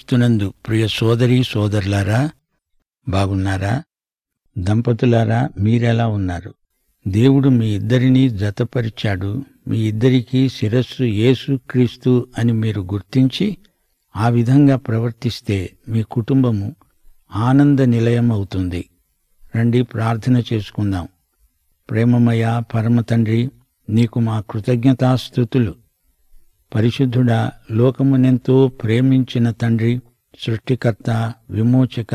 క్రీస్తునందు ప్రియ సోదరి సోదరులారా బాగున్నారా దంపతులారా మీరెలా ఉన్నారు దేవుడు మీ ఇద్దరినీ జతపరిచాడు మీ ఇద్దరికీ శిరస్సు యేసు క్రీస్తు అని మీరు గుర్తించి ఆ విధంగా ప్రవర్తిస్తే మీ కుటుంబము ఆనంద నిలయం అవుతుంది రండి ప్రార్థన చేసుకుందాం ప్రేమమయ పరమ తండ్రి నీకు మా కృతజ్ఞతాస్థుతులు పరిశుద్ధుడా లోకమునెంతో ప్రేమించిన తండ్రి సృష్టికర్త విమోచక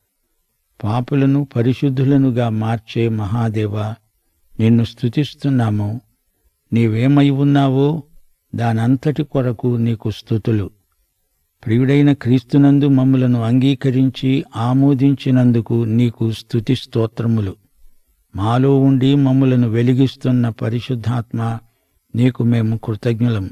పాపులను పరిశుద్ధులనుగా మార్చే మహాదేవ నిన్ను స్తుతిస్తున్నాము నీవేమై ఉన్నావో దానంతటి కొరకు నీకు స్తుతులు ప్రియుడైన క్రీస్తునందు మమ్ములను అంగీకరించి ఆమోదించినందుకు నీకు స్తుతి స్తోత్రములు మాలో ఉండి మమ్ములను వెలిగిస్తున్న పరిశుద్ధాత్మ నీకు మేము కృతజ్ఞులము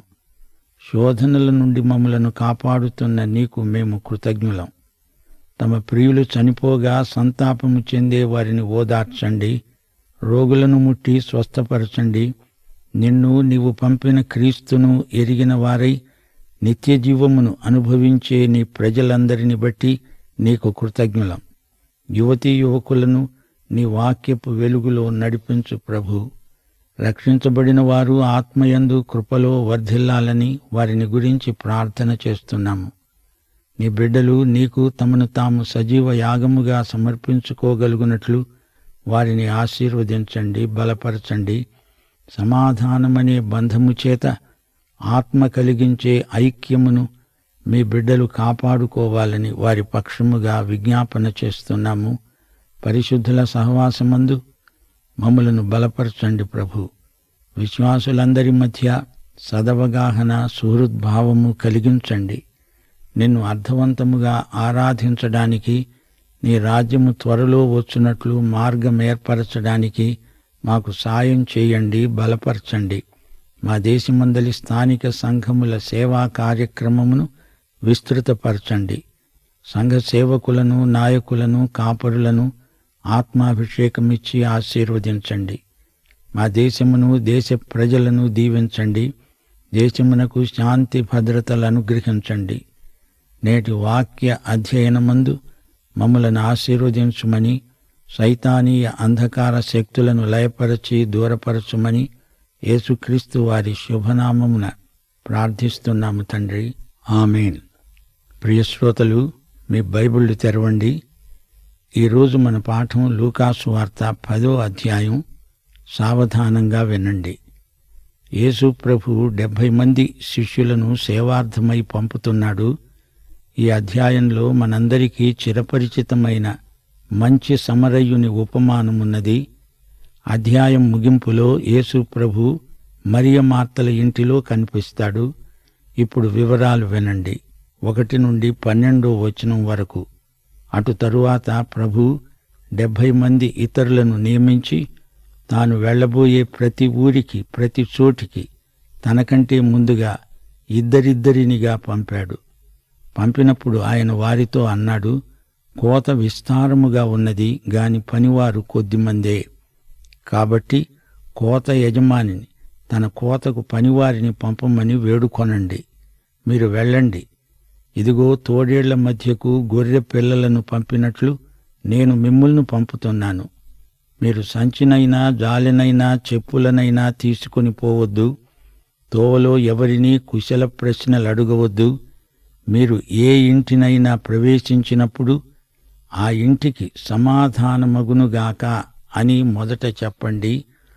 శోధనల నుండి మమ్మలను కాపాడుతున్న నీకు మేము కృతజ్ఞులం తమ ప్రియులు చనిపోగా సంతాపము చెందే వారిని ఓదార్చండి రోగులను ముట్టి స్వస్థపరచండి నిన్ను నీవు పంపిన క్రీస్తును ఎరిగిన వారై నిత్య జీవమును అనుభవించే నీ ప్రజలందరిని బట్టి నీకు కృతజ్ఞులం యువతీ యువకులను నీ వాక్యపు వెలుగులో నడిపించు ప్రభు రక్షించబడిన వారు ఆత్మయందు కృపలో వర్ధిల్లాలని వారిని గురించి ప్రార్థన చేస్తున్నాము నీ బిడ్డలు నీకు తమను తాము సజీవ యాగముగా సమర్పించుకోగలుగునట్లు వారిని ఆశీర్వదించండి బలపరచండి సమాధానమనే బంధము చేత ఆత్మ కలిగించే ఐక్యమును మీ బిడ్డలు కాపాడుకోవాలని వారి పక్షముగా విజ్ఞాపన చేస్తున్నాము పరిశుద్ధుల సహవాసమందు మమ్మలను బలపరచండి ప్రభు విశ్వాసులందరి మధ్య సదవగాహన సుహృద్భావము కలిగించండి నిన్ను అర్థవంతముగా ఆరాధించడానికి నీ రాజ్యము త్వరలో వచ్చునట్లు మార్గం ఏర్పరచడానికి మాకు సాయం చేయండి బలపరచండి మా దేశమందలి స్థానిక సంఘముల సేవా కార్యక్రమమును విస్తృతపరచండి సంఘ సేవకులను నాయకులను కాపరులను ఆత్మాభిషేకమిచ్చి ఆశీర్వదించండి మా దేశమును దేశ ప్రజలను దీవించండి దేశమునకు శాంతి భద్రతలు అనుగ్రహించండి నేటి వాక్య అధ్యయనమందు మమ్మలను ఆశీర్వదించుమని సైతానీయ అంధకార శక్తులను లయపరచి దూరపరచుమని యేసుక్రీస్తు వారి శుభనామమున ప్రార్థిస్తున్నాము తండ్రి ఆమెన్ ప్రియశ్రోతలు మీ బైబిళ్ళు తెరవండి ఈరోజు మన పాఠం లూకాసు వార్త పదో అధ్యాయం సావధానంగా వినండి యేసు ప్రభు డెబ్భై మంది శిష్యులను సేవార్థమై పంపుతున్నాడు ఈ అధ్యాయంలో మనందరికీ చిరపరిచితమైన మంచి సమరయుని ఉపమానమున్నది అధ్యాయం ముగింపులో యేసు ప్రభు మరియ మార్తల ఇంటిలో కనిపిస్తాడు ఇప్పుడు వివరాలు వినండి ఒకటి నుండి పన్నెండో వచనం వరకు అటు తరువాత ప్రభు డెబ్భై మంది ఇతరులను నియమించి తాను వెళ్ళబోయే ప్రతి ఊరికి ప్రతి చోటికి తనకంటే ముందుగా ఇద్దరిద్దరినిగా పంపాడు పంపినప్పుడు ఆయన వారితో అన్నాడు కోత విస్తారముగా ఉన్నది గాని పనివారు కొద్దిమందే కాబట్టి కోత యజమానిని తన కోతకు పనివారిని పంపమని వేడుకొనండి మీరు వెళ్ళండి ఇదిగో తోడేళ్ల మధ్యకు గొర్రె పిల్లలను పంపినట్లు నేను మిమ్ములను పంపుతున్నాను మీరు సంచినైనా జాలినైనా చెప్పులనైనా తీసుకుని పోవద్దు తోవలో ఎవరినీ కుశల ప్రశ్నలు అడగవద్దు మీరు ఏ ఇంటినైనా ప్రవేశించినప్పుడు ఆ ఇంటికి సమాధానమగునుగాక అని మొదట చెప్పండి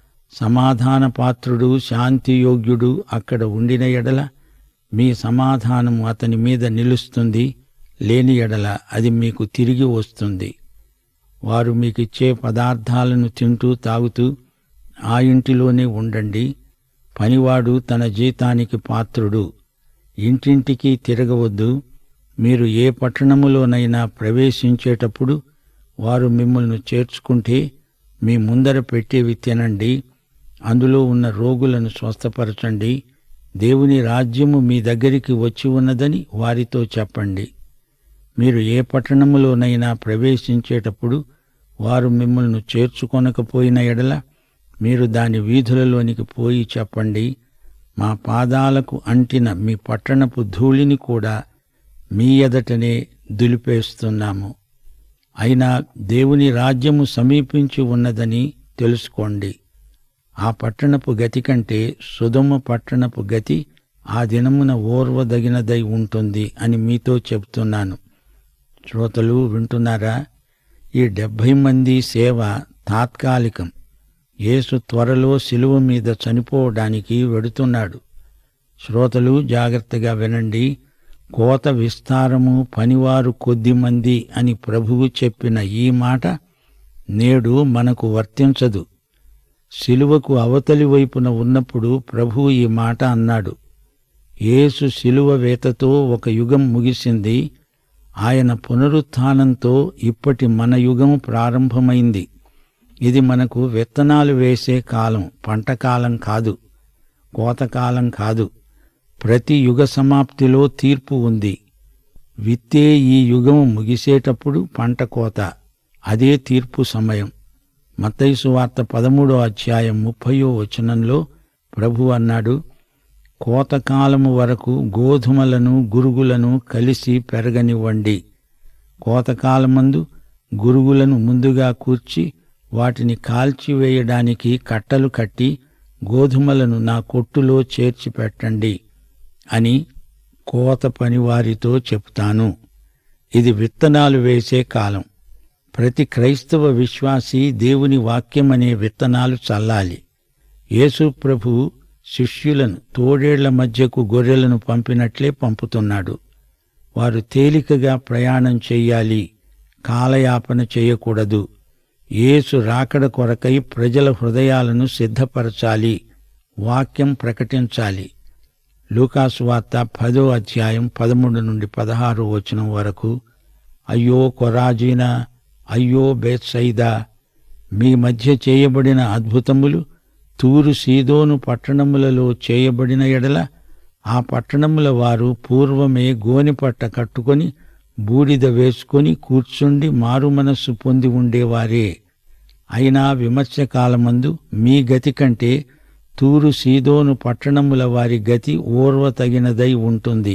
సమాధాన పాత్రుడు శాంతియోగ్యుడు అక్కడ ఉండిన ఎడల మీ సమాధానము అతని మీద నిలుస్తుంది లేని ఎడల అది మీకు తిరిగి వస్తుంది వారు మీకిచ్చే పదార్థాలను తింటూ తాగుతూ ఆ ఇంటిలోనే ఉండండి పనివాడు తన జీతానికి పాత్రుడు ఇంటింటికి తిరగవద్దు మీరు ఏ పట్టణములోనైనా ప్రవేశించేటప్పుడు వారు మిమ్మల్ని చేర్చుకుంటే మీ ముందర పెట్టేవి తినండి అందులో ఉన్న రోగులను స్వస్థపరచండి దేవుని రాజ్యము మీ దగ్గరికి వచ్చి ఉన్నదని వారితో చెప్పండి మీరు ఏ పట్టణములోనైనా ప్రవేశించేటప్పుడు వారు మిమ్మల్ని చేర్చుకొనకపోయిన ఎడల మీరు దాని వీధులలోనికి పోయి చెప్పండి మా పాదాలకు అంటిన మీ పట్టణపు ధూళిని కూడా మీ ఎదటనే దులిపేస్తున్నాము అయినా దేవుని రాజ్యము సమీపించి ఉన్నదని తెలుసుకోండి ఆ పట్టణపు గతి కంటే సుధమ పట్టణపు గతి ఆ దినమున ఓర్వదగినదై ఉంటుంది అని మీతో చెబుతున్నాను శ్రోతలు వింటున్నారా ఈ డెబ్భై మంది సేవ తాత్కాలికం యేసు త్వరలో శిలువ మీద చనిపోవడానికి వెడుతున్నాడు శ్రోతలు జాగ్రత్తగా వినండి కోత విస్తారము పనివారు కొద్దిమంది అని ప్రభువు చెప్పిన ఈ మాట నేడు మనకు వర్తించదు శిలువకు అవతలి వైపున ఉన్నప్పుడు ప్రభువు ఈ మాట అన్నాడు యేసు శిలువ వేతతో ఒక యుగం ముగిసింది ఆయన పునరుత్థానంతో ఇప్పటి మన యుగం ప్రారంభమైంది ఇది మనకు విత్తనాలు వేసే కాలం పంటకాలం కాదు కోతకాలం కాదు ప్రతి యుగ సమాప్తిలో తీర్పు ఉంది విత్తే ఈ యుగం ముగిసేటప్పుడు పంట కోత అదే తీర్పు సమయం మత్తైసు వార్త పదమూడో అధ్యాయం ముప్పయో వచనంలో ప్రభు అన్నాడు కోతకాలము వరకు గోధుమలను గురుగులను కలిసి పెరగనివ్వండి కోతకాలమందు గురుగులను ముందుగా కూర్చి వాటిని కాల్చివేయడానికి కట్టలు కట్టి గోధుమలను నా కొట్టులో చేర్చి పెట్టండి అని కోత పనివారితో చెప్తాను ఇది విత్తనాలు వేసే కాలం ప్రతి క్రైస్తవ విశ్వాసి దేవుని వాక్యమనే విత్తనాలు చల్లాలి యేసు ప్రభు శిష్యులను తోడేళ్ల మధ్యకు గొర్రెలను పంపినట్లే పంపుతున్నాడు వారు తేలికగా ప్రయాణం చెయ్యాలి కాలయాపన చేయకూడదు యేసు రాకడ కొరకై ప్రజల హృదయాలను సిద్ధపరచాలి వాక్యం ప్రకటించాలి లూకాసు వార్త పదో అధ్యాయం పదమూడు నుండి పదహారు వచనం వరకు అయ్యో కొరాజీనా అయ్యో బేత్సైదా మీ మధ్య చేయబడిన అద్భుతములు తూరు సీదోను పట్టణములలో చేయబడిన ఎడల ఆ పట్టణముల వారు పూర్వమే గోనిపట్ట కట్టుకొని బూడిద వేసుకొని కూర్చుండి మారుమనస్సు పొంది ఉండేవారే అయినా విమర్శకాలమందు మీ గతి కంటే తూరు సీదోను పట్టణముల వారి గతి ఓర్వతగినదై ఉంటుంది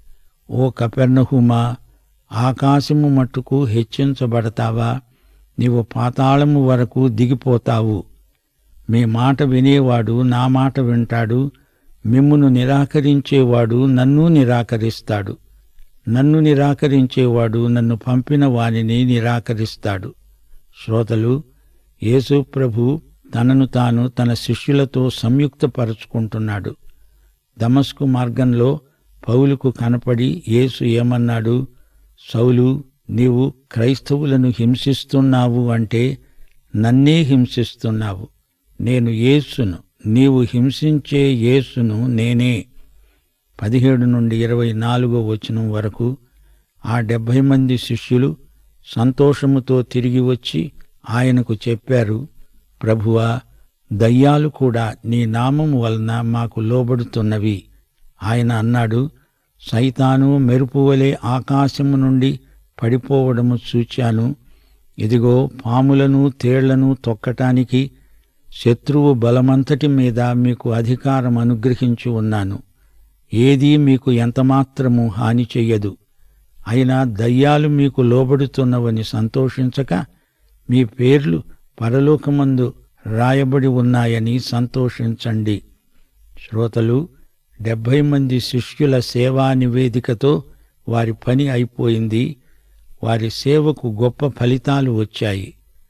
ఓ కపెర్నహుమా ఆకాశము మట్టుకు హెచ్చించబడతావా నీవు పాతాళము వరకు దిగిపోతావు మీ మాట వినేవాడు నా మాట వింటాడు మిమ్మును నిరాకరించేవాడు నన్ను నిరాకరిస్తాడు నన్ను నిరాకరించేవాడు నన్ను పంపిన వానిని నిరాకరిస్తాడు శ్రోతలు యేసు ప్రభు తనను తాను తన శిష్యులతో సంయుక్తపరుచుకుంటున్నాడు దమస్కు మార్గంలో పౌలుకు కనపడి యేసు ఏమన్నాడు సౌలు నీవు క్రైస్తవులను హింసిస్తున్నావు అంటే నన్నే హింసిస్తున్నావు నేను యేసును నీవు హింసించే యేసును నేనే పదిహేడు నుండి ఇరవై నాలుగో వచనం వరకు ఆ డెబ్భై మంది శిష్యులు సంతోషముతో తిరిగి వచ్చి ఆయనకు చెప్పారు ప్రభువా దయ్యాలు కూడా నీ నామము వలన మాకు లోబడుతున్నవి ఆయన అన్నాడు సైతాను మెరుపు వలె ఆకాశము నుండి పడిపోవడము చూచాను ఇదిగో పాములను తేళ్లను తొక్కటానికి శత్రువు బలమంతటి మీద మీకు అధికారం అనుగ్రహించి ఉన్నాను ఏదీ మీకు ఎంతమాత్రము హాని చెయ్యదు అయినా దయ్యాలు మీకు లోబడుతున్నవని సంతోషించక మీ పేర్లు పరలోకమందు రాయబడి ఉన్నాయని సంతోషించండి శ్రోతలు డెబ్భై మంది శిష్యుల సేవా నివేదికతో వారి పని అయిపోయింది వారి సేవకు గొప్ప ఫలితాలు వచ్చాయి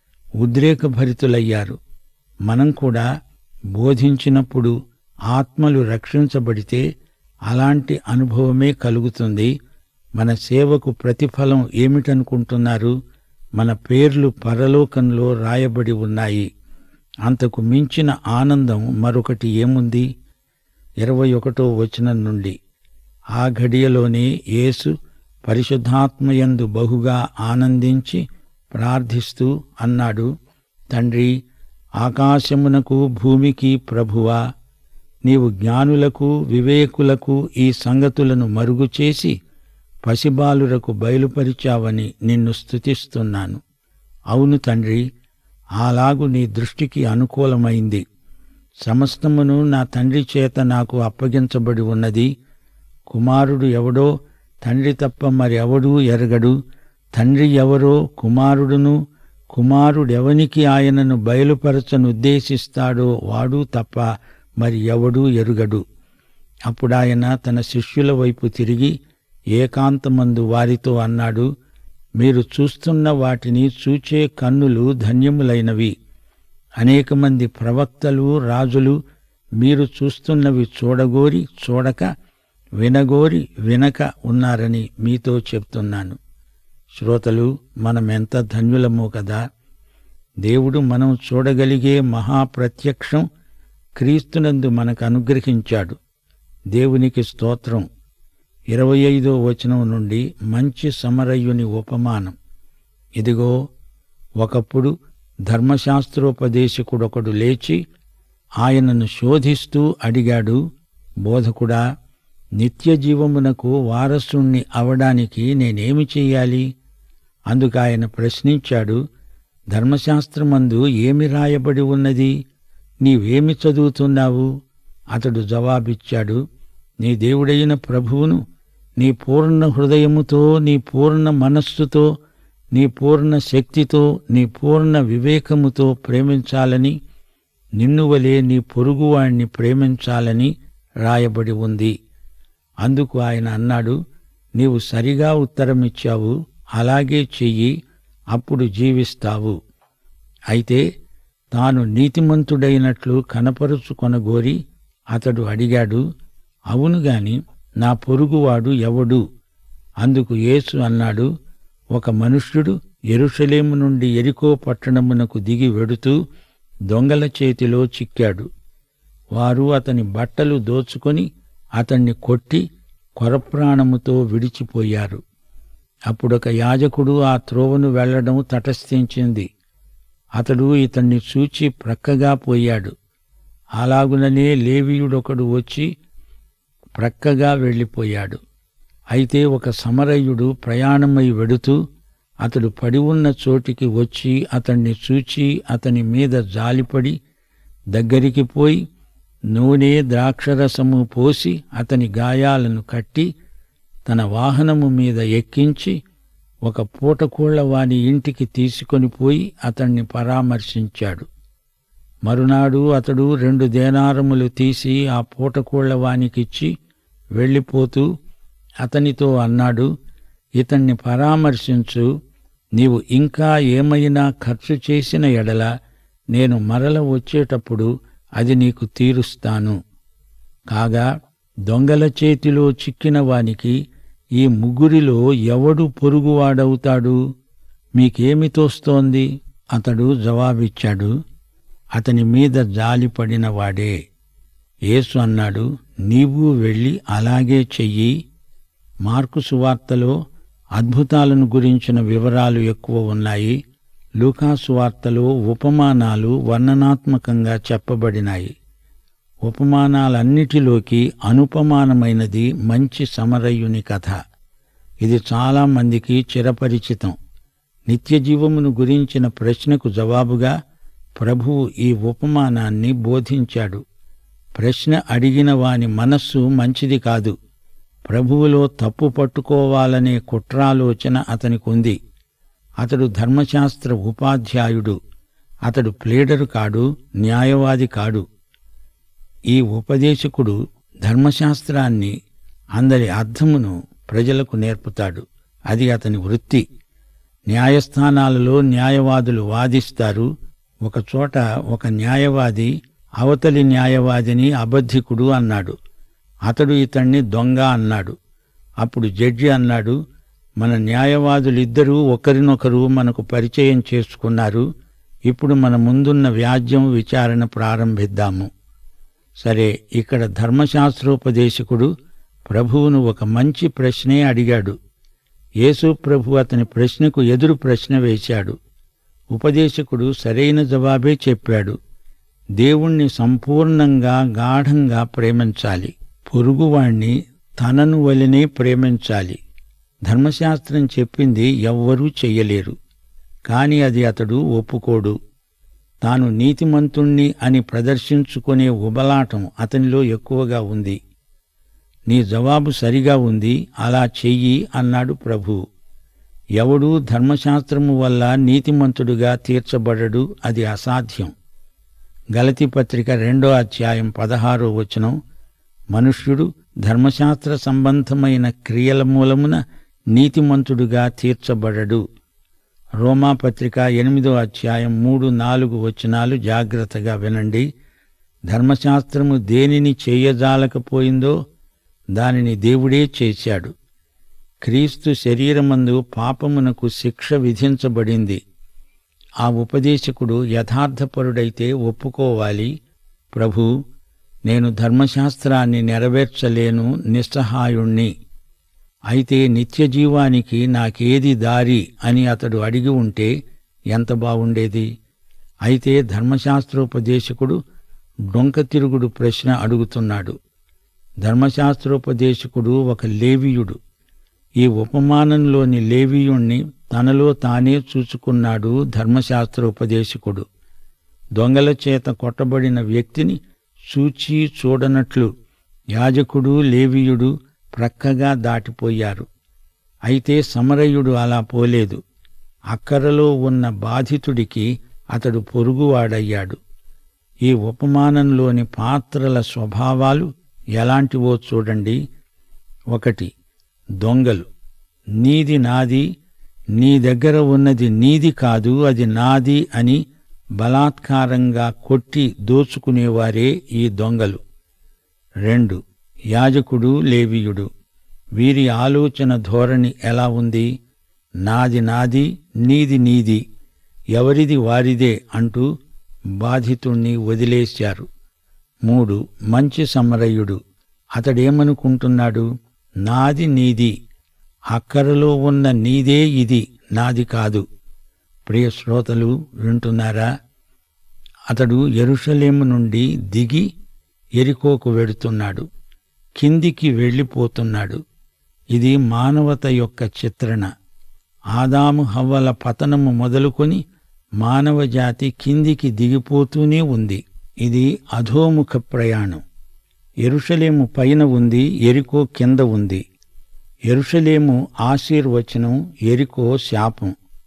ఉద్రేకభరితులయ్యారు మనం కూడా బోధించినప్పుడు ఆత్మలు రక్షించబడితే అలాంటి అనుభవమే కలుగుతుంది మన సేవకు ప్రతిఫలం ఏమిటనుకుంటున్నారు మన పేర్లు పరలోకంలో రాయబడి ఉన్నాయి అంతకు మించిన ఆనందం మరొకటి ఏముంది ఇరవై ఒకటో వచనం నుండి ఆ ఘడియలోనే యేసు పరిశుద్ధాత్మయందు బహుగా ఆనందించి ప్రార్థిస్తూ అన్నాడు తండ్రి ఆకాశమునకు భూమికి ప్రభువా నీవు జ్ఞానులకు వివేకులకు ఈ సంగతులను మరుగు చేసి పసిబాలురకు బయలుపరిచావని నిన్ను స్తుతిస్తున్నాను అవును తండ్రి అలాగు నీ దృష్టికి అనుకూలమైంది సమస్తమును నా తండ్రి చేత నాకు అప్పగించబడి ఉన్నది కుమారుడు ఎవడో తండ్రి తప్ప మరి ఎవడూ ఎరగడు తండ్రి ఎవరో కుమారుడును కుమారుడెవనికి ఆయనను బయలుపరచనుద్దేశిస్తాడో వాడు తప్ప మరి ఎవడూ ఎరుగడు అప్పుడాయన తన శిష్యుల వైపు తిరిగి ఏకాంతమందు వారితో అన్నాడు మీరు చూస్తున్న వాటిని చూచే కన్నులు ధన్యములైనవి అనేక మంది ప్రవక్తలు రాజులు మీరు చూస్తున్నవి చూడగోరి చూడక వినగోరి వినక ఉన్నారని మీతో చెప్తున్నాను శ్రోతలు మనమెంత ధన్యులమో కదా దేవుడు మనం చూడగలిగే మహాప్రత్యక్షం క్రీస్తునందు మనకు అనుగ్రహించాడు దేవునికి స్తోత్రం ఇరవై ఐదో వచనం నుండి మంచి సమరయ్యుని ఉపమానం ఇదిగో ఒకప్పుడు ధర్మశాస్త్రోపదేశకుడొకడు లేచి ఆయనను శోధిస్తూ అడిగాడు బోధకుడా నిత్య జీవమునకు వారసుణ్ణి అవడానికి నేనేమి చెయ్యాలి అందుకు ఆయన ప్రశ్నించాడు ధర్మశాస్త్రమందు ఏమి రాయబడి ఉన్నది నీవేమి చదువుతున్నావు అతడు జవాబిచ్చాడు నీ దేవుడైన ప్రభువును నీ పూర్ణ హృదయముతో నీ పూర్ణ మనస్సుతో నీ పూర్ణ శక్తితో నీ పూర్ణ వివేకముతో ప్రేమించాలని నిన్ను వలె నీ పొరుగువాణ్ణి ప్రేమించాలని రాయబడి ఉంది అందుకు ఆయన అన్నాడు నీవు సరిగా ఉత్తరమిచ్చావు అలాగే చెయ్యి అప్పుడు జీవిస్తావు అయితే తాను నీతిమంతుడైనట్లు కనపరుచుకొనగోరి అతడు అడిగాడు అవును గాని నా పొరుగువాడు ఎవడు అందుకు యేసు అన్నాడు ఒక మనుష్యుడు ఎరుషలేము నుండి ఎరికో పట్టణమునకు దిగి వెడుతూ దొంగల చేతిలో చిక్కాడు వారు అతని బట్టలు దోచుకొని అతన్ని కొట్టి కొరప్రాణముతో విడిచిపోయారు అప్పుడొక యాజకుడు ఆ త్రోవను వెళ్లడం తటస్థించింది అతడు ఇతన్ని చూచి ప్రక్కగా పోయాడు అలాగుననే లేవీయుడొకడు వచ్చి ప్రక్కగా వెళ్ళిపోయాడు అయితే ఒక సమరయుడు ప్రయాణమై వెడుతూ అతడు పడి ఉన్న చోటికి వచ్చి అతన్ని చూచి అతని మీద జాలిపడి దగ్గరికి పోయి నూనె ద్రాక్షరసము పోసి అతని గాయాలను కట్టి తన వాహనము మీద ఎక్కించి ఒక పూటకోళ్ల వాని ఇంటికి తీసుకొని పోయి అతన్ని పరామర్శించాడు మరునాడు అతడు రెండు దేనారములు తీసి ఆ పూటకోళ్ల వానికిచ్చి వెళ్ళిపోతూ అతనితో అన్నాడు ఇతన్ని పరామర్శించు నీవు ఇంకా ఏమైనా ఖర్చు చేసిన ఎడల నేను మరల వచ్చేటప్పుడు అది నీకు తీరుస్తాను కాగా దొంగల చేతిలో చిక్కిన వానికి ఈ ముగ్గురిలో ఎవడు పొరుగువాడవుతాడు మీకేమి తోస్తోంది అతడు జవాబిచ్చాడు అతని మీద జాలిపడిన వాడే యేసు అన్నాడు నీవు వెళ్ళి అలాగే చెయ్యి మార్కు సువార్తలో అద్భుతాలను గురించిన వివరాలు ఎక్కువ ఉన్నాయి లూకా సువార్తలో ఉపమానాలు వర్ణనాత్మకంగా చెప్పబడినాయి ఉపమానాలన్నిటిలోకి అనుపమానమైనది మంచి సమరయుని కథ ఇది చాలా మందికి చిరపరిచితం నిత్యజీవమును గురించిన ప్రశ్నకు జవాబుగా ప్రభువు ఈ ఉపమానాన్ని బోధించాడు ప్రశ్న అడిగిన వాని మనస్సు మంచిది కాదు ప్రభువులో తప్పు పట్టుకోవాలనే కుట్రాలోచన అతనికుంది అతడు ధర్మశాస్త్ర ఉపాధ్యాయుడు అతడు ప్లేడరు కాడు న్యాయవాది కాడు ఈ ఉపదేశకుడు ధర్మశాస్త్రాన్ని అందరి అర్థమును ప్రజలకు నేర్పుతాడు అది అతని వృత్తి న్యాయస్థానాలలో న్యాయవాదులు వాదిస్తారు ఒకచోట ఒక న్యాయవాది అవతలి న్యాయవాదిని అబద్ధికుడు అన్నాడు అతడు ఇతణ్ణి దొంగ అన్నాడు అప్పుడు జడ్జి అన్నాడు మన న్యాయవాదులిద్దరూ ఒకరినొకరు మనకు పరిచయం చేసుకున్నారు ఇప్పుడు మన ముందున్న వ్యాజ్యం విచారణ ప్రారంభిద్దాము సరే ఇక్కడ ధర్మశాస్త్రోపదేశకుడు ప్రభువును ఒక మంచి ప్రశ్నే అడిగాడు యేసు ప్రభు అతని ప్రశ్నకు ఎదురు ప్రశ్న వేశాడు ఉపదేశకుడు సరైన జవాబే చెప్పాడు దేవుణ్ణి సంపూర్ణంగా గాఢంగా ప్రేమించాలి పొరుగువాణ్ణి తనను వలనే ప్రేమించాలి ధర్మశాస్త్రం చెప్పింది ఎవ్వరూ చెయ్యలేరు కాని అది అతడు ఒప్పుకోడు తాను నీతిమంతుణ్ణి అని ప్రదర్శించుకునే ఉబలాటం అతనిలో ఎక్కువగా ఉంది నీ జవాబు సరిగా ఉంది అలా చెయ్యి అన్నాడు ప్రభు ఎవడూ ధర్మశాస్త్రము వల్ల నీతిమంతుడుగా తీర్చబడడు అది అసాధ్యం గలతి పత్రిక రెండో అధ్యాయం పదహారో వచనం మనుష్యుడు ధర్మశాస్త్ర సంబంధమైన క్రియల మూలమున నీతిమంతుడుగా తీర్చబడడు రోమాపత్రిక ఎనిమిదో అధ్యాయం మూడు నాలుగు వచనాలు జాగ్రత్తగా వినండి ధర్మశాస్త్రము దేనిని చేయజాలకపోయిందో దానిని దేవుడే చేశాడు క్రీస్తు శరీరమందు పాపమునకు శిక్ష విధించబడింది ఆ ఉపదేశకుడు యథార్థపరుడైతే ఒప్పుకోవాలి ప్రభు నేను ధర్మశాస్త్రాన్ని నెరవేర్చలేను నిస్సహాయుణ్ణి అయితే నిత్యజీవానికి నాకేది దారి అని అతడు అడిగి ఉంటే ఎంత బావుండేది అయితే ధర్మశాస్త్రోపదేశకుడు డొంక తిరుగుడు ప్రశ్న అడుగుతున్నాడు ధర్మశాస్త్రోపదేశకుడు ఒక లేవీయుడు ఈ ఉపమానంలోని లేవీయుణ్ణి తనలో తానే చూచుకున్నాడు ధర్మశాస్త్రోపదేశకుడు దొంగల చేత కొట్టబడిన వ్యక్తిని చూచి చూడనట్లు యాజకుడు లేవీయుడు ప్రక్కగా దాటిపోయారు అయితే సమరయుడు అలా పోలేదు అక్కరలో ఉన్న బాధితుడికి అతడు పొరుగువాడయ్యాడు ఈ ఉపమానంలోని పాత్రల స్వభావాలు ఎలాంటివో చూడండి ఒకటి దొంగలు నీది నాది నీ దగ్గర ఉన్నది నీది కాదు అది నాది అని బలాత్కారంగా కొట్టి దోచుకునేవారే ఈ దొంగలు రెండు యాజకుడు లేవీయుడు వీరి ఆలోచన ధోరణి ఎలా ఉంది నాది నాది నీది నీది ఎవరిది వారిదే అంటూ బాధితుణ్ణి వదిలేశారు మూడు మంచి సమరయుడు అతడేమనుకుంటున్నాడు నాది నీది అక్కరలో ఉన్న నీదే ఇది నాది కాదు ప్రియ శ్రోతలు వింటున్నారా అతడు ఎరుషలేము నుండి దిగి ఎరికోకు వెడుతున్నాడు కిందికి వెళ్ళిపోతున్నాడు ఇది మానవత యొక్క చిత్రణ ఆదాము హవ్వల పతనము మొదలుకొని మానవజాతి కిందికి దిగిపోతూనే ఉంది ఇది అధోముఖ ప్రయాణం ఎరుషలేము పైన ఉంది ఎరికో కింద ఉంది ఎరుషలేము ఆశీర్వచనం ఎరికో శాపం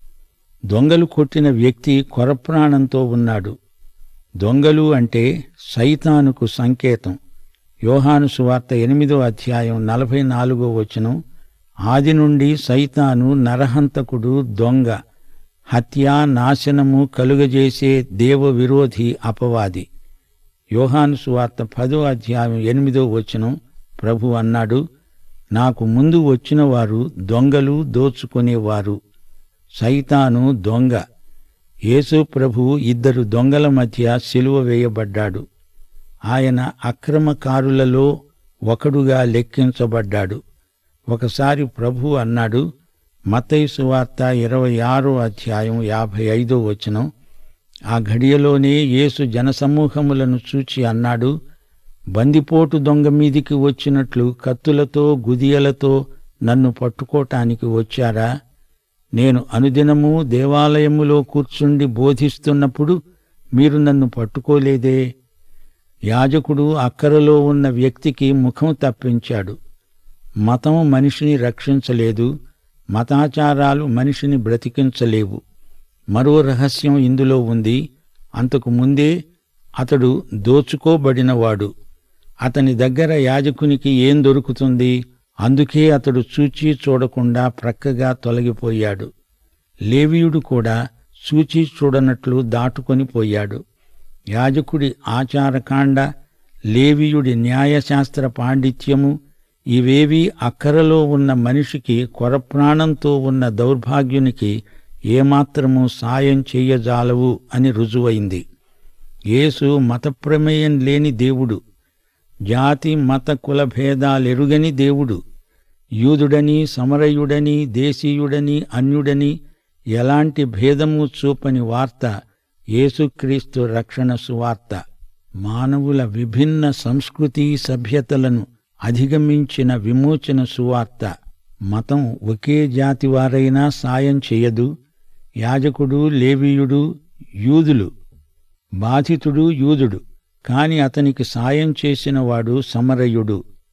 దొంగలు కొట్టిన వ్యక్తి కొరప్రాణంతో ఉన్నాడు దొంగలు అంటే సైతానుకు సంకేతం యోహాను సువార్త ఎనిమిదో అధ్యాయం నలభై నాలుగో వచనం ఆది నుండి సైతాను నరహంతకుడు దొంగ హత్య నాశనము కలుగజేసే దేవ విరోధి అపవాది యోహాను సువార్త పదో అధ్యాయం ఎనిమిదో వచనం ప్రభు అన్నాడు నాకు ముందు వచ్చిన వారు దొంగలు దోచుకునేవారు సైతాను దొంగ యేసు ప్రభు ఇద్దరు దొంగల మధ్య సిలువ వేయబడ్డాడు ఆయన అక్రమకారులలో ఒకడుగా లెక్కించబడ్డాడు ఒకసారి ప్రభు అన్నాడు మత్తయి సువార్త ఇరవై ఆరో అధ్యాయం యాభై ఐదో వచనం ఆ ఘడియలోనే యేసు జనసమూహములను చూచి అన్నాడు బందిపోటు దొంగ మీదికి వచ్చినట్లు కత్తులతో గుదియలతో నన్ను పట్టుకోటానికి వచ్చారా నేను అనుదినము దేవాలయములో కూర్చుండి బోధిస్తున్నప్పుడు మీరు నన్ను పట్టుకోలేదే యాజకుడు అక్కరలో ఉన్న వ్యక్తికి ముఖం తప్పించాడు మతం మనిషిని రక్షించలేదు మతాచారాలు మనిషిని బ్రతికించలేవు మరో రహస్యం ఇందులో ఉంది అంతకు ముందే అతడు దోచుకోబడినవాడు అతని దగ్గర యాజకునికి ఏం దొరుకుతుంది అందుకే అతడు చూచి చూడకుండా ప్రక్కగా తొలగిపోయాడు లేవీయుడు కూడా చూచి చూడనట్లు దాటుకొని పోయాడు యాజకుడి ఆచారకాండ లేవీయుడి న్యాయశాస్త్ర పాండిత్యము ఇవేవీ అక్కరలో ఉన్న మనిషికి కొరప్రాణంతో ఉన్న దౌర్భాగ్యునికి ఏమాత్రము సాయం చెయ్యజాలవు అని రుజువైంది యేసు మతప్రమేయం లేని దేవుడు జాతి మత కుల భేదాలెరుగని దేవుడు యూదుడని సమరయుడని దేశీయుడని అన్యుడని ఎలాంటి భేదము చూపని వార్త యేసుక్రీస్తు రక్షణ సువార్త మానవుల విభిన్న సంస్కృతి సభ్యతలను అధిగమించిన విమోచన సువార్త మతం ఒకే జాతి వారైనా సాయం చేయదు యాజకుడు లేవీయుడు యూదులు బాధితుడు యూదుడు కాని అతనికి సాయం చేసినవాడు సమరయుడు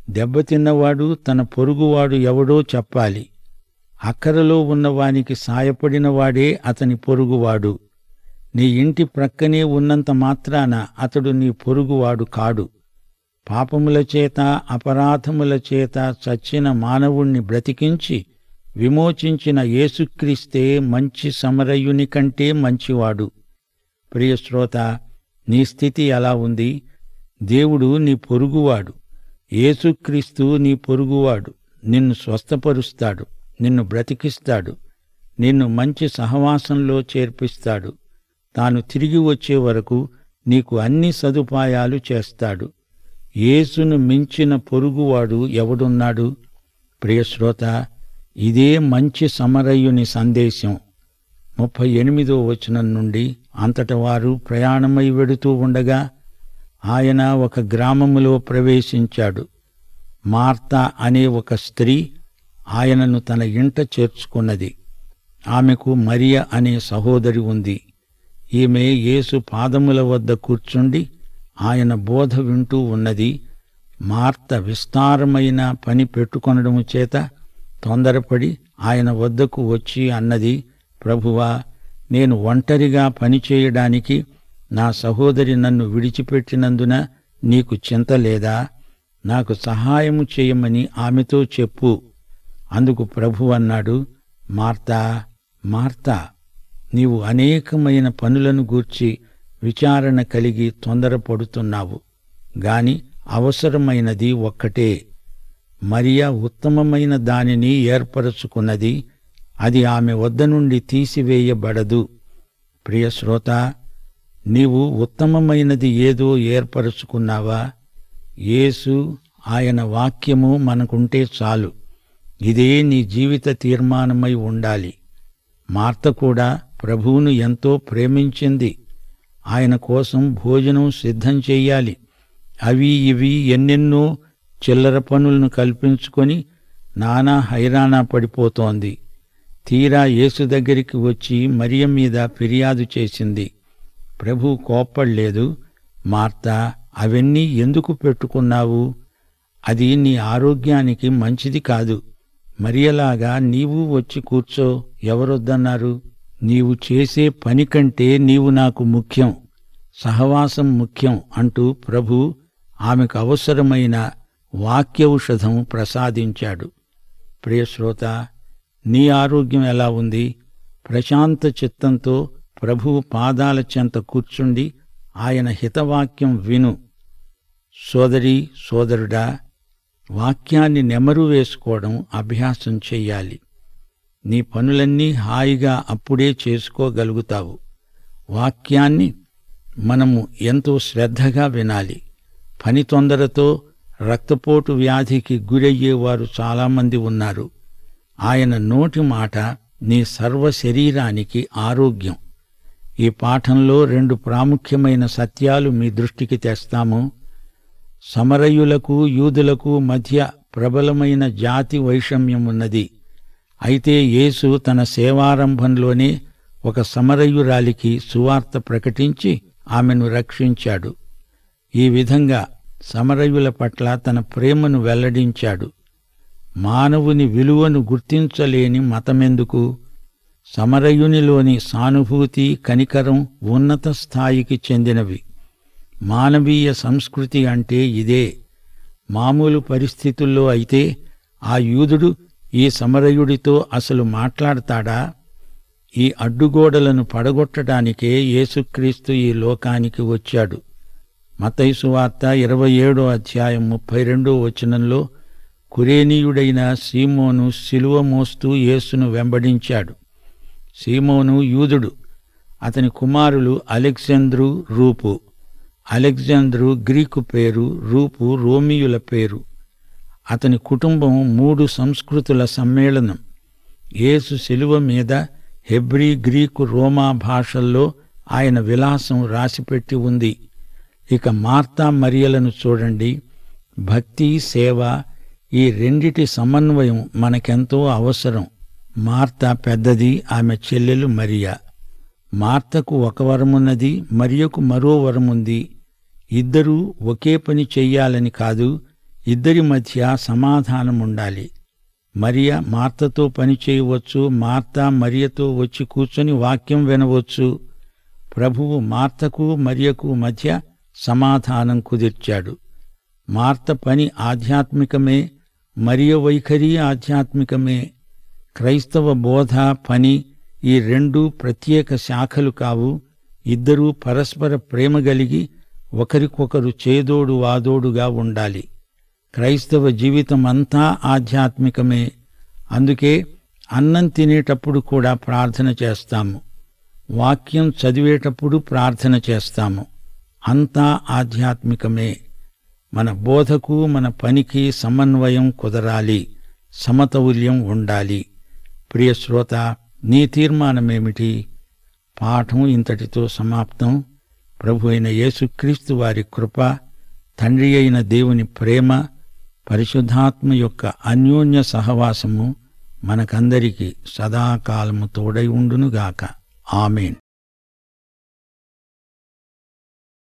దెబ్బతిన్నవాడు తన పొరుగువాడు ఎవడో చెప్పాలి అక్కరలో ఉన్నవానికి సాయపడినవాడే అతని పొరుగువాడు నీ ఇంటి ప్రక్కనే ఉన్నంత మాత్రాన అతడు నీ పొరుగువాడు కాడు పాపముల చేత అపరాధముల చేత చచ్చిన మానవుణ్ణి బ్రతికించి విమోచించిన యేసుక్రీస్తే మంచి సమరయుని కంటే మంచివాడు ప్రియశ్రోత నీ స్థితి ఎలా ఉంది దేవుడు నీ పొరుగువాడు యేసుక్రీస్తు నీ పొరుగువాడు నిన్ను స్వస్థపరుస్తాడు నిన్ను బ్రతికిస్తాడు నిన్ను మంచి సహవాసంలో చేర్పిస్తాడు తాను తిరిగి వచ్చే వరకు నీకు అన్ని సదుపాయాలు చేస్తాడు యేసును మించిన పొరుగువాడు ఎవడున్నాడు ప్రియశ్రోత ఇదే మంచి సమరయ్యుని సందేశం ముప్పై ఎనిమిదో వచనం నుండి అంతట వారు ప్రయాణమై వెడుతూ ఉండగా ఆయన ఒక గ్రామములో ప్రవేశించాడు మార్తా అనే ఒక స్త్రీ ఆయనను తన ఇంట చేర్చుకున్నది ఆమెకు మరియ అనే సహోదరి ఉంది ఈమె యేసు పాదముల వద్ద కూర్చుండి ఆయన బోధ వింటూ ఉన్నది మార్త విస్తారమైన పని పెట్టుకొనడము చేత తొందరపడి ఆయన వద్దకు వచ్చి అన్నది ప్రభువా నేను ఒంటరిగా పని చేయడానికి నా సహోదరి నన్ను విడిచిపెట్టినందున నీకు చింత లేదా నాకు సహాయము చేయమని ఆమెతో చెప్పు అందుకు ప్రభు అన్నాడు మార్తా మార్తా నీవు అనేకమైన పనులను గూర్చి విచారణ కలిగి తొందరపడుతున్నావు గాని అవసరమైనది ఒక్కటే మరియా ఉత్తమమైన దానిని ఏర్పరచుకున్నది అది ఆమె వద్ద నుండి తీసివేయబడదు ప్రియశ్రోత నీవు ఉత్తమమైనది ఏదో ఏర్పరచుకున్నావా యేసు ఆయన వాక్యము మనకుంటే చాలు ఇదే నీ జీవిత తీర్మానమై ఉండాలి మార్త కూడా ప్రభువును ఎంతో ప్రేమించింది ఆయన కోసం భోజనం సిద్ధం చెయ్యాలి అవి ఇవి ఎన్నెన్నో చిల్లర పనులను కల్పించుకొని నానా హైరాణా పడిపోతోంది తీరా యేసు దగ్గరికి వచ్చి మరియ మీద ఫిర్యాదు చేసింది ప్రభు కోప్పడలేదు మార్తా అవన్నీ ఎందుకు పెట్టుకున్నావు అది నీ ఆరోగ్యానికి మంచిది కాదు మరియలాగా నీవు వచ్చి కూర్చో ఎవరొద్దన్నారు నీవు చేసే పని కంటే నీవు నాకు ముఖ్యం సహవాసం ముఖ్యం అంటూ ప్రభు ఆమెకు అవసరమైన వాక్యౌషధం ప్రసాదించాడు ప్రియశ్రోత నీ ఆరోగ్యం ఎలా ఉంది ప్రశాంత చిత్తంతో ప్రభువు పాదాల చెంత కూర్చుండి ఆయన హితవాక్యం విను సోదరి సోదరుడా వాక్యాన్ని నెమరు వేసుకోవడం అభ్యాసం చెయ్యాలి నీ పనులన్నీ హాయిగా అప్పుడే చేసుకోగలుగుతావు వాక్యాన్ని మనము ఎంతో శ్రద్ధగా వినాలి పని తొందరతో రక్తపోటు వ్యాధికి గురయ్యేవారు చాలామంది ఉన్నారు ఆయన నోటి మాట నీ సర్వ శరీరానికి ఆరోగ్యం ఈ పాఠంలో రెండు ప్రాముఖ్యమైన సత్యాలు మీ దృష్టికి తెస్తాము సమరయులకు యూదులకు మధ్య ప్రబలమైన జాతి వైషమ్యం ఉన్నది అయితే యేసు తన సేవారంభంలోనే ఒక సమరయురాలికి సువార్త ప్రకటించి ఆమెను రక్షించాడు ఈ విధంగా సమరయుల పట్ల తన ప్రేమను వెల్లడించాడు మానవుని విలువను గుర్తించలేని మతమెందుకు సమరయునిలోని సానుభూతి కనికరం ఉన్నత స్థాయికి చెందినవి మానవీయ సంస్కృతి అంటే ఇదే మామూలు పరిస్థితుల్లో అయితే ఆ యూదుడు ఈ సమరయుడితో అసలు మాట్లాడతాడా ఈ అడ్డుగోడలను పడగొట్టడానికే యేసుక్రీస్తు ఈ లోకానికి వచ్చాడు మతైసు వార్త ఇరవై ఏడో అధ్యాయం ముప్పై రెండో వచనంలో కురేనీయుడైన సీమోను శిలువ మోస్తూ యేసును వెంబడించాడు సీమోను యూదుడు అతని కుమారులు అలెగ్జాంద్రు రూపు అలెగ్జాంద్రు గ్రీకు పేరు రూపు రోమియుల పేరు అతని కుటుంబం మూడు సంస్కృతుల సమ్మేళనం యేసు శిలువ మీద హెబ్రీ గ్రీకు రోమా భాషల్లో ఆయన విలాసం రాసిపెట్టి ఉంది ఇక మార్తా మరియలను చూడండి భక్తి సేవ ఈ రెండిటి సమన్వయం మనకెంతో అవసరం మార్త పెద్దది ఆమె చెల్లెలు మరియా మార్తకు ఒక వరమున్నది మరియకు మరో వరముంది ఇద్దరూ ఒకే పని చెయ్యాలని కాదు ఇద్దరి మధ్య సమాధానం ఉండాలి మరియ మార్తతో పని చేయవచ్చు మార్త మరియతో వచ్చి కూర్చొని వాక్యం వినవచ్చు ప్రభువు మార్తకు మరియకు మధ్య సమాధానం కుదిర్చాడు మార్త పని ఆధ్యాత్మికమే మరియ వైఖరి ఆధ్యాత్మికమే క్రైస్తవ బోధ పని ఈ రెండు ప్రత్యేక శాఖలు కావు ఇద్దరూ పరస్పర ప్రేమ కలిగి ఒకరికొకరు చేదోడు వాదోడుగా ఉండాలి క్రైస్తవ జీవితం అంతా ఆధ్యాత్మికమే అందుకే అన్నం తినేటప్పుడు కూడా ప్రార్థన చేస్తాము వాక్యం చదివేటప్పుడు ప్రార్థన చేస్తాము అంతా ఆధ్యాత్మికమే మన బోధకు మన పనికి సమన్వయం కుదరాలి సమతౌల్యం ఉండాలి ప్రియ శ్రోత నీ తీర్మానమేమిటి పాఠం ఇంతటితో సమాప్తం ప్రభు అయిన యేసుక్రీస్తు వారి కృప తండ్రి అయిన దేవుని ప్రేమ పరిశుద్ధాత్మ యొక్క అన్యోన్య సహవాసము మనకందరికీ సదాకాలము తోడై ఉండునుగాక ఆమెన్